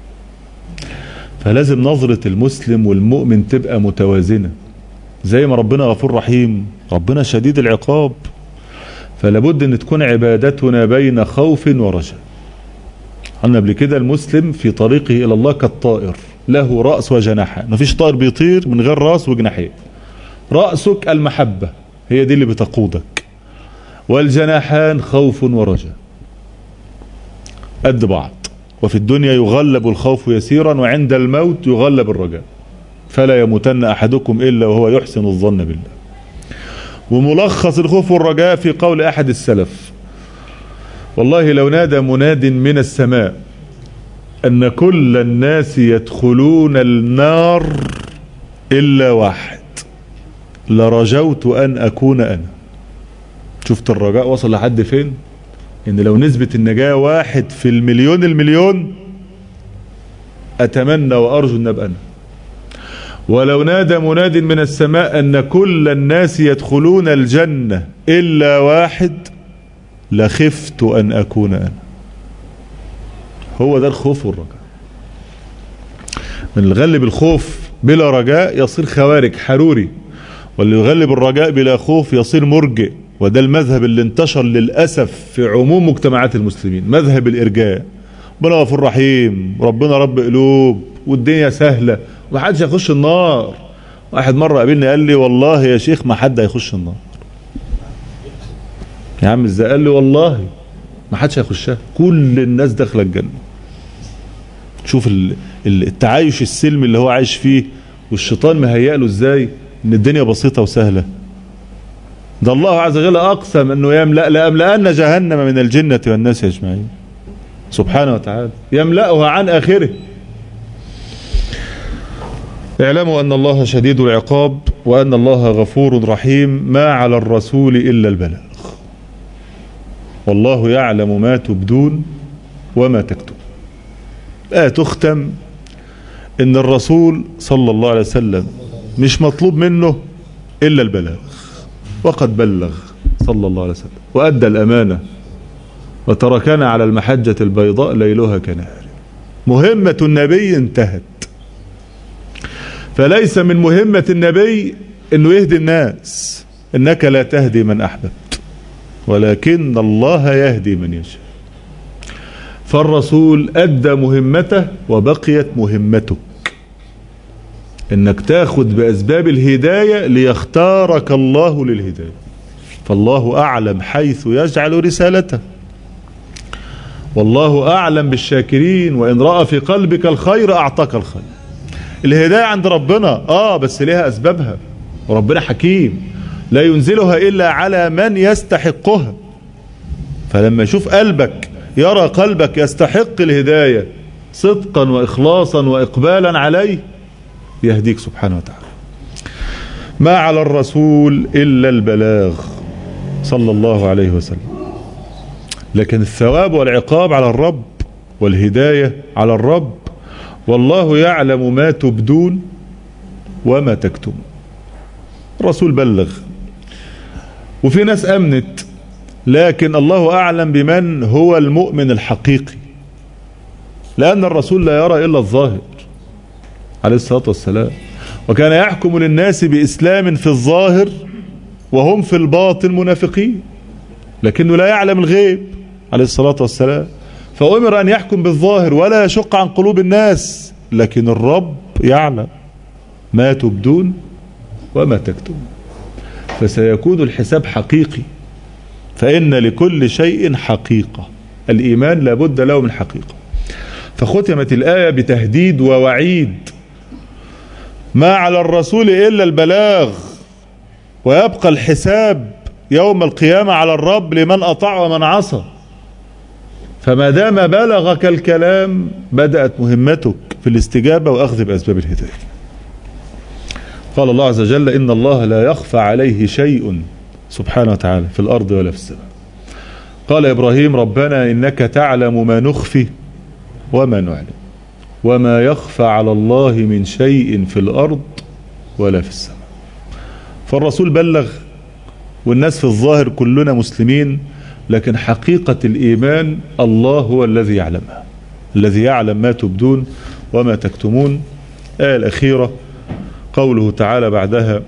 فلازم نظرة المسلم والمؤمن تبقى متوازنة زي ما ربنا غفور رحيم ربنا شديد العقاب فلابد ان تكون عبادتنا بين خوف ورجاء قلنا قبل كده المسلم في طريقه الى الله كالطائر له رأس وجناحان مفيش طائر بيطير من غير راس وجناحين رأسك المحبة هي دي اللي بتقودك والجناحان خوف ورجاء قد بعض وفي الدنيا يغلب الخوف يسيرا وعند الموت يغلب الرجاء فلا يموتن أحدكم إلا وهو يحسن الظن بالله وملخص الخوف والرجاء في قول أحد السلف والله لو نادى مناد من السماء أن كل الناس يدخلون النار إلا واحد لرجوت أن أكون أنا شفت الرجاء وصل لحد فين ان لو نسبة النجاة واحد في المليون المليون اتمنى وارجو ان ابقى انا ولو نادى مناد من السماء ان كل الناس يدخلون الجنة الا واحد لخفت ان اكون انا هو ده الخوف والرجاء من الغلب الخوف بلا رجاء يصير خوارج حروري واللي يغلب الرجاء بلا خوف يصير مرجئ وده المذهب اللي انتشر للأسف في عموم مجتمعات المسلمين مذهب الإرجاء ربنا غفور رحيم ربنا رب قلوب والدنيا سهلة ومحدش هيخش النار واحد مرة قابلني قال لي والله يا شيخ ما حد هيخش النار يا عم ازاي قال لي والله ما حدش هيخشها كل الناس داخله الجنة شوف التعايش السلمي اللي هو عايش فيه والشيطان مهيأ له ازاي ان الدنيا بسيطة وسهلة ده الله عز وجل اقسم انه يملأ لأملأن جهنم من الجنة والناس اجمعين سبحانه وتعالى يملأها عن اخره اعلموا ان الله شديد العقاب وان الله غفور رحيم ما على الرسول الا البلاغ والله يعلم ما تبدون وما تكتم آه تختم ان الرسول صلى الله عليه وسلم مش مطلوب منه الا البلاغ وقد بلغ صلى الله عليه وسلم وادى الامانه وتركنا على المحجه البيضاء ليلها كنهار مهمه النبي انتهت فليس من مهمه النبي انه يهدي الناس انك لا تهدي من احببت ولكن الله يهدي من يشاء فالرسول ادى مهمته وبقيت مهمتك انك تاخذ باسباب الهداية ليختارك الله للهداية فالله اعلم حيث يجعل رسالته والله اعلم بالشاكرين وان رأى في قلبك الخير اعطاك الخير الهداية عند ربنا اه بس ليها اسبابها وربنا حكيم لا ينزلها الا على من يستحقها فلما يشوف قلبك يرى قلبك يستحق الهداية صدقا واخلاصا واقبالا عليه يهديك سبحانه وتعالى ما على الرسول إلا البلاغ صلى الله عليه وسلم لكن الثواب والعقاب على الرب والهداية على الرب والله يعلم ما تبدون وما تكتمون الرسول بلغ وفي ناس أمنت لكن الله أعلم بمن هو المؤمن الحقيقي لأن الرسول لا يرى إلا الظاهر عليه الصلاة والسلام وكان يحكم للناس بإسلام في الظاهر وهم في الباطن منافقين لكنه لا يعلم الغيب عليه الصلاة والسلام فأمر أن يحكم بالظاهر ولا يشق عن قلوب الناس لكن الرب يعلم ما تبدون وما تكتمون فسيكون الحساب حقيقي فإن لكل شيء حقيقة الإيمان لابد له من حقيقة فختمت الآية بتهديد ووعيد ما على الرسول إلا البلاغ ويبقى الحساب يوم القيامة على الرب لمن أطاع ومن عصى فما دام بلغك الكلام بدأت مهمتك في الاستجابة وأخذ بأسباب الهداية قال الله عز وجل إن الله لا يخفى عليه شيء سبحانه وتعالى في الأرض ولا في السماء قال إبراهيم ربنا إنك تعلم ما نخفي وما نعلم وما يخفى على الله من شيء في الأرض ولا في السماء فالرسول بلغ والناس في الظاهر كلنا مسلمين لكن حقيقة الإيمان الله هو الذي يعلمها الذي يعلم ما تبدون وما تكتمون آية الأخيرة قوله تعالى بعدها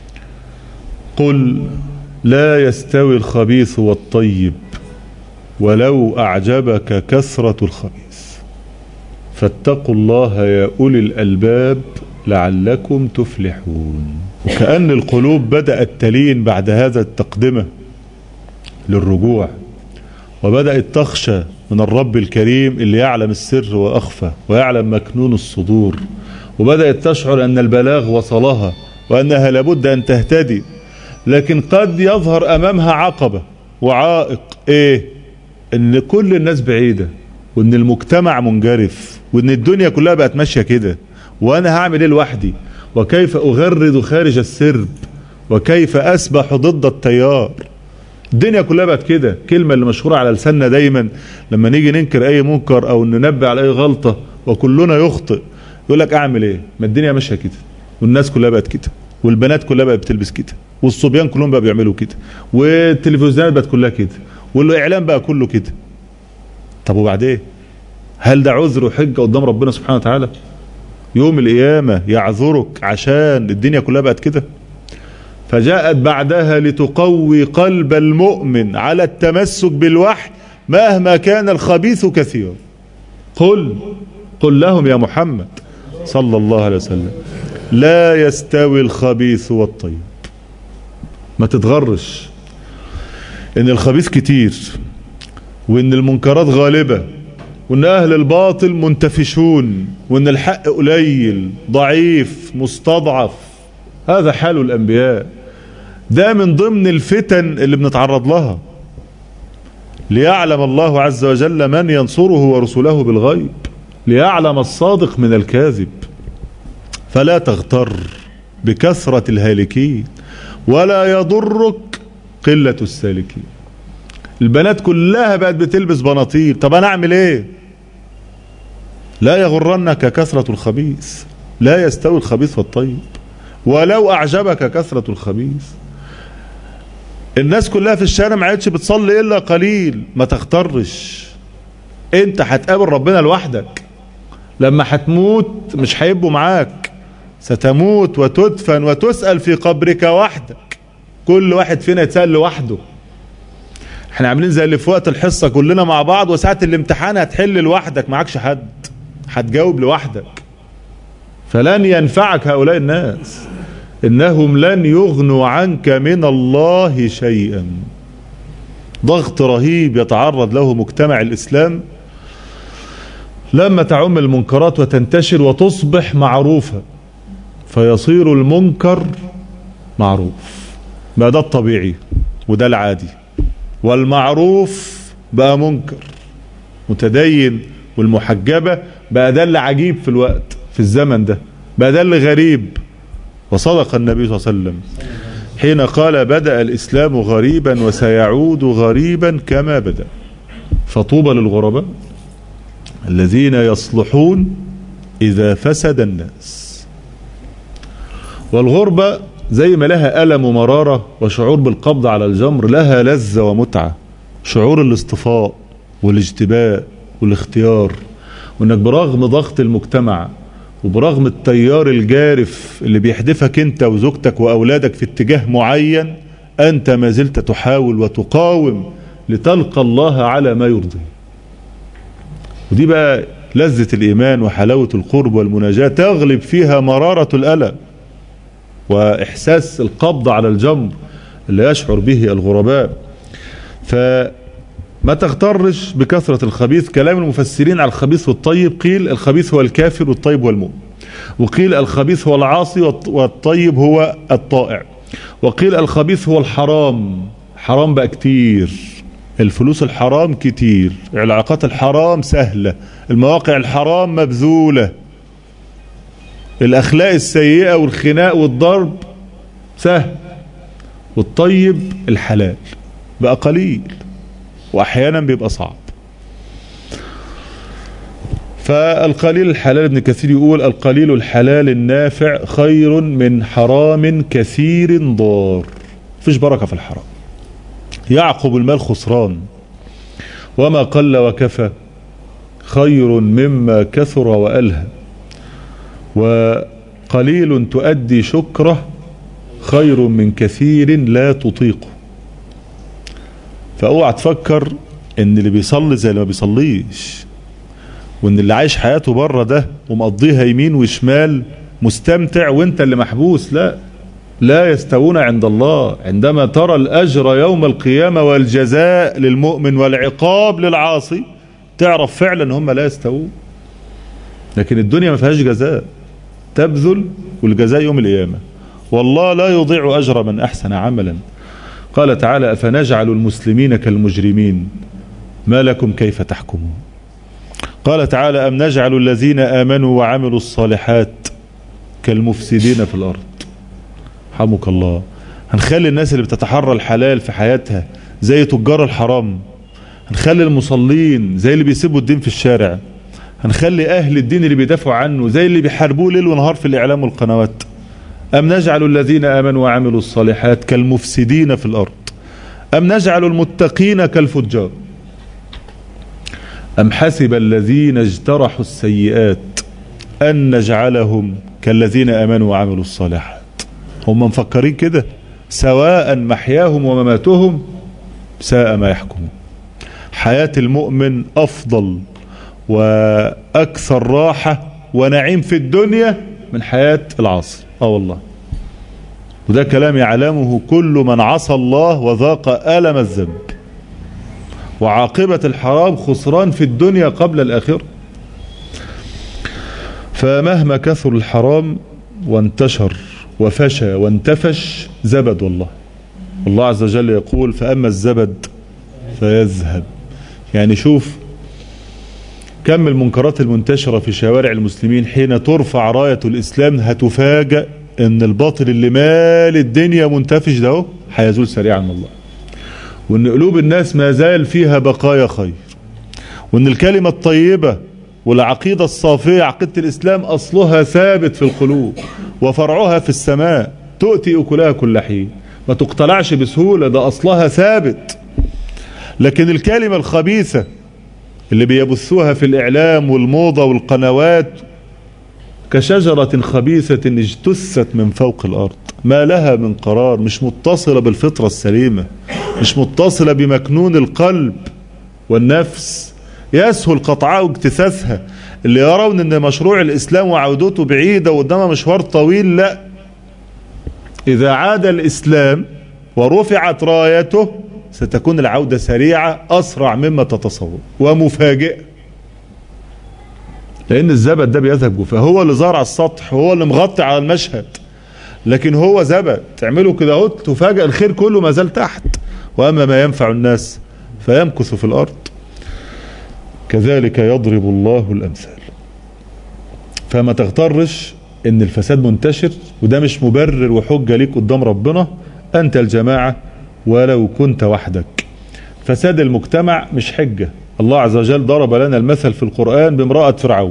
قل لا يستوي الخبيث والطيب ولو أعجبك كثرة الخبيث فاتقوا الله يا أولي الألباب لعلكم تفلحون وكأن القلوب بدأت تلين بعد هذا التقدمة للرجوع وبدأت تخشى من الرب الكريم اللي يعلم السر وأخفى ويعلم مكنون الصدور وبدأت تشعر أن البلاغ وصلها وأنها لابد أن تهتدي لكن قد يظهر أمامها عقبة وعائق إيه إن كل الناس بعيدة وإن المجتمع منجرف وإن الدنيا كلها بقت ماشية كده وأنا هعمل إيه لوحدي وكيف أغرد خارج السرب وكيف أسبح ضد التيار الدنيا كلها بقت كده كلمة اللي مشهورة على لساننا دايما لما نيجي ننكر اي منكر او ننبه على اي غلطة وكلنا يخطئ يقول لك اعمل ايه ما الدنيا ماشية كده والناس كلها بقت كده والبنات كلها بقت بتلبس كده والصبيان كلهم بقى بيعملوا كده والتلفزيونات بقت كلها كده والاعلام بقى كله كده طب وبعدين هل ده عذر وحجة قدام ربنا سبحانه وتعالى يوم القيامة يعذرك عشان الدنيا كلها بقت كده فجاءت بعدها لتقوي قلب المؤمن على التمسك بالوحي مهما كان الخبيث كثيرا قل قل لهم يا محمد صلى الله عليه وسلم لا يستوي الخبيث والطيب ما تتغرش ان الخبيث كتير وان المنكرات غالبة وان اهل الباطل منتفشون وان الحق قليل ضعيف مستضعف هذا حال الانبياء ده من ضمن الفتن اللي بنتعرض لها ليعلم الله عز وجل من ينصره ورسله بالغيب ليعلم الصادق من الكاذب فلا تغتر بكثرة الهالكين ولا يضرك قلة السالكين البنات كلها بقت بتلبس بناطيل طب انا اعمل ايه لا يغرنك كثرة الخبيث لا يستوي الخبيث والطيب ولو اعجبك كثرة الخبيث الناس كلها في الشارع ما عادش بتصلي الا قليل ما تغترش انت هتقابل ربنا لوحدك لما هتموت مش هيبقوا معاك ستموت وتدفن وتسأل في قبرك وحدك كل واحد فينا يتسأل لوحده احنا عاملين زي اللي في وقت الحصة كلنا مع بعض وساعة الامتحان هتحل لوحدك معكش حد هتجاوب لوحدك فلن ينفعك هؤلاء الناس انهم لن يغنوا عنك من الله شيئا ضغط رهيب يتعرض له مجتمع الاسلام لما تعم المنكرات وتنتشر وتصبح معروفة فيصير المنكر معروف بقى ده الطبيعي وده العادي والمعروف بقى منكر متدين والمحجبة بقى ده اللي عجيب في الوقت في الزمن ده بقى ده اللي غريب وصدق النبي صلى الله عليه وسلم حين قال بدأ الإسلام غريبا وسيعود غريبا كما بدأ فطوبى للغرباء الذين يصلحون إذا فسد الناس والغربة زي ما لها ألم ومرارة وشعور بالقبض على الجمر لها لذة ومتعة شعور الاصطفاء والاجتباء والاختيار وانك برغم ضغط المجتمع وبرغم التيار الجارف اللي بيحدفك انت وزوجتك واولادك في اتجاه معين انت ما زلت تحاول وتقاوم لتلقى الله على ما يرضي ودي بقى لذة الايمان وحلاوة القرب والمناجاة تغلب فيها مرارة الالم واحساس القبض على الجمر اللي يشعر به الغرباء فما تغترش بكثرة الخبيث كلام المفسرين على الخبيث والطيب قيل الخبيث هو الكافر والطيب هو المؤمن وقيل الخبيث هو العاصي والطيب هو الطائع وقيل الخبيث هو الحرام حرام بقى كتير الفلوس الحرام كتير العلاقات الحرام سهلة المواقع الحرام مبذولة الأخلاق السيئة والخناق والضرب سهل والطيب الحلال بقى قليل وأحيانا بيبقى صعب فالقليل الحلال ابن كثير يقول القليل الحلال النافع خير من حرام كثير ضار فيش بركة في الحرام يعقب المال خسران وما قل وكفى خير مما كثر وألهى وقليل تؤدي شكره خير من كثير لا تطيقه فاوعى تفكر ان اللي بيصلي زي اللي ما بيصليش وان اللي عايش حياته بره ده ومقضيها يمين وشمال مستمتع وانت اللي محبوس لا لا يستوون عند الله عندما ترى الاجر يوم القيامة والجزاء للمؤمن والعقاب للعاصي تعرف فعلا ان هم لا يستوون لكن الدنيا ما فيهاش جزاء تبذل والجزاء يوم القيامة والله لا يضيع أجر من أحسن عملا قال تعالى أفنجعل المسلمين كالمجرمين ما لكم كيف تحكمون قال تعالى أم نجعل الذين آمنوا وعملوا الصالحات كالمفسدين في الأرض حمك الله هنخلي الناس اللي بتتحرى الحلال في حياتها زي تجار الحرام هنخلي المصلين زي اللي بيسيبوا الدين في الشارع هنخلي أهل الدين اللي بيدافعوا عنه زي اللي بيحاربوه ليل ونهار في الإعلام والقنوات أم نجعل الذين آمنوا وعملوا الصالحات كالمفسدين في الأرض أم نجعل المتقين كالفجار أم حسب الذين اجترحوا السيئات أن نجعلهم كالذين آمنوا وعملوا الصالحات هم مفكرين كده سواء محياهم ومماتهم ساء ما يحكمون حياة المؤمن أفضل وأكثر راحة ونعيم في الدنيا من حياة العاصي اه والله وده كلام يعلمه كل من عصى الله وذاق ألم الذنب وعاقبة الحرام خسران في الدنيا قبل الآخرة فمهما كثر الحرام وانتشر وفشى وانتفش زبد والله الله عز وجل يقول فأما الزبد فيذهب يعني شوف كم المنكرات المنتشرة في شوارع المسلمين حين ترفع راية الإسلام هتفاجأ ان الباطل اللي مال الدنيا منتفش ده هيزول سريعا والله وان قلوب الناس ما زال فيها بقايا خير وان الكلمة الطيبة والعقيدة الصافية عقيدة الإسلام أصلها ثابت في القلوب وفرعها في السماء تؤتي أكلها كل حين ما تقتلعش بسهولة ده أصلها ثابت لكن الكلمة الخبيثة اللي بيبثوها في الإعلام والموضة والقنوات كشجرة خبيثة اجتثت من فوق الأرض ما لها من قرار مش متصلة بالفطرة السليمة مش متصلة بمكنون القلب والنفس يسهل قطعها واجتثاثها اللي يرون ان مشروع الاسلام وعودته بعيدة وقدامها مشوار طويل لا اذا عاد الاسلام ورفعت رايته ستكون العودة سريعة اسرع مما تتصور ومفاجئة لان الزبد ده بيذهب جوفه هو اللي ظهر على السطح هو اللي مغطي على المشهد لكن هو زبد تعمله كده اهو تفاجئ الخير كله ما زال تحت واما ما ينفع الناس فيمكث في الارض كذلك يضرب الله الامثال فما تغترش ان الفساد منتشر وده مش مبرر وحجة ليك قدام ربنا انت الجماعة ولو كنت وحدك فساد المجتمع مش حجة الله عز وجل ضرب لنا المثل في القرآن بامرأة فرعون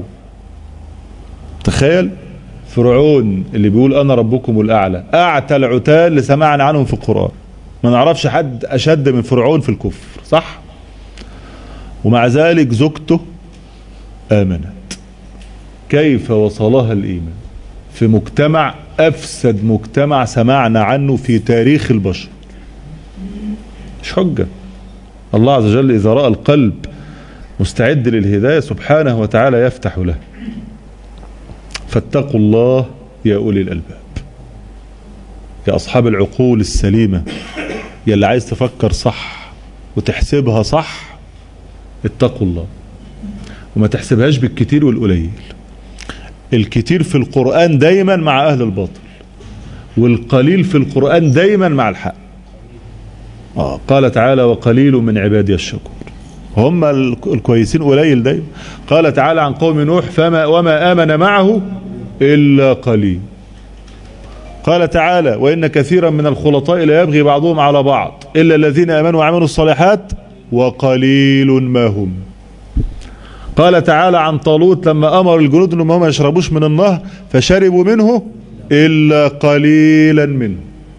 تخيل فرعون اللي بيقول انا ربكم الاعلى اعتى العتال اللي سمعنا عنهم في القرآن ما نعرفش حد اشد من فرعون في الكفر صح ومع ذلك زوجته امنت كيف وصلها الايمان في مجتمع افسد مجتمع سمعنا عنه في تاريخ البشر مش حجة الله عز وجل اذا رأى القلب مستعد للهداية سبحانه وتعالى يفتح له فاتقوا الله يا أولي الألباب يا أصحاب العقول السليمة يا اللي عايز تفكر صح وتحسبها صح اتقوا الله وما تحسبهاش بالكتير والقليل الكتير في القرآن دايما مع أهل الباطل والقليل في القرآن دايما مع الحق آه قال تعالى وقليل من عبادي الشكور هم الكويسين قليل دايما قال تعالى عن قوم نوح فما وما آمن معه إلا قليل قال تعالى وإن كثيرا من الخلطاء لا يبغي بعضهم على بعض إلا الذين آمنوا وعملوا الصالحات وقليل ما هم قال تعالى عن طالوت لما أمر الجنود أنهم ما يشربوش من النهر فشربوا منه إلا قليلا منه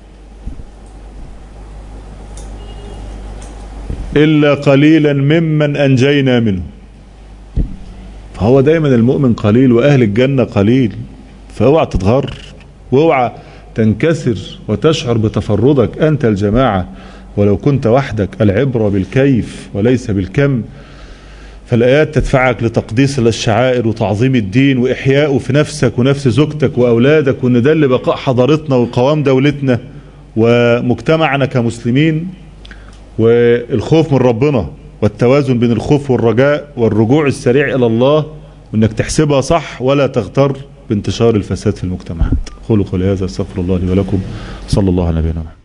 إلا قليلا ممن أنجينا منه فهو دايما المؤمن قليل وأهل الجنة قليل فاوعى تتغر واوعى تنكسر وتشعر بتفردك أنت الجماعة ولو كنت وحدك العبرة بالكيف وليس بالكم فالآيات تدفعك لتقديس الشعائر وتعظيم الدين وإحياءه في نفسك ونفس زوجتك وأولادك وإن ده اللي بقاء حضارتنا وقوام دولتنا ومجتمعنا كمسلمين والخوف من ربنا والتوازن بين الخوف والرجاء والرجوع السريع إلى الله وإنك تحسبها صح ولا تغتر بانتشار الفساد في المجتمعات قولوا قولي هذا استغفر الله لي ولكم صلى الله على نبينا محمد